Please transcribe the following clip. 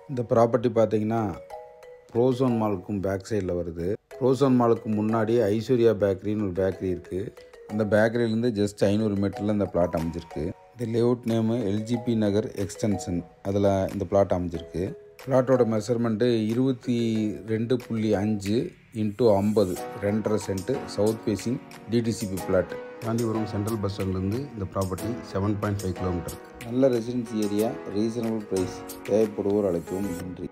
இந்த ப்ராப்பர்ட்டி பார்த்தீங்கன்னா Prozone மாலுக்கும் back சைடில் வருது ப்ரோசோன் மாலுக்கு முன்னாடி ஐஸ்வர்யா பேக்கரின்னு ஒரு பேக்கரி இருக்குது அந்த பேக்கரியிலேருந்து ஜஸ்ட் ஐநூறு மீட்டரில் இந்த பிளாட் அமைஞ்சிருக்கு இந்த layout name LGB Nagar extension அதில் இந்த பிளாட் அமைஞ்சிருக்கு பிளாட்டோட மெஷர்மெண்ட்டு இருபத்தி ரெண்டு புள்ளி அஞ்சு இன்ட்டு ஐம்பது ரெண்டரை cent south facing DTCP plot Gandhipuram central bus ஸ்டாண்ட்லேருந்து இந்த property seven point five kilometre நல்ல ரெசிடென்சி ஏரியா ரீசனபிள் ப்ரைஸ் தேவைப்படுவோர் அழைக்கவும் நன்றி